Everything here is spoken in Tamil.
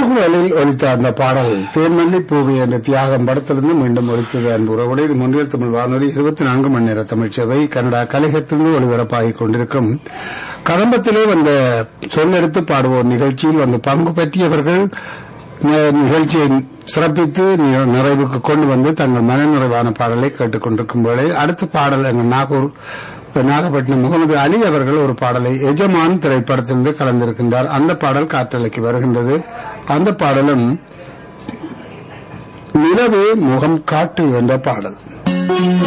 முதலில் ஒலித்த அந்த பாடல் தேன்மல்லி பூவி என்ற தியாகம் படத்திலிருந்து மீண்டும் ஒலித்தது அன்பு உறவுகளை இது முன்னில் தமிழ் வானொலி இருபத்தி நான்கு மணி நேர தமிழ் சேவை கனடா கலையகத்திலிருந்து ஒளிபரப்பாகிக் கொண்டிருக்கும் கதம்பத்திலே வந்த சொல்லெடுத்து பாடுவோர் நிகழ்ச்சியில் வந்து பங்கு பற்றியவர்கள் நி- நிகழ்ச்சியை சிறப்பித்து நி- நிறைவுக்கு கொண்டு வந்து தங்கள் மனநிறைவான பாடலை கேட்டுக் கொண்டிருக்கும் வேளை அடுத்த பாடல் எங்கள் நாகூர் நாகப்பட்டினம் முகமது அலி அவர்கள் ஒரு பாடலை எஜமான் திரைப்படத்திலிருந்து கலந்திருக்கின்றார் அந்த பாடல் காற்றலைக்கு வருகின்றது அந்த பாடலும் நிலவே முகம் காட்டு என்ற பாடல்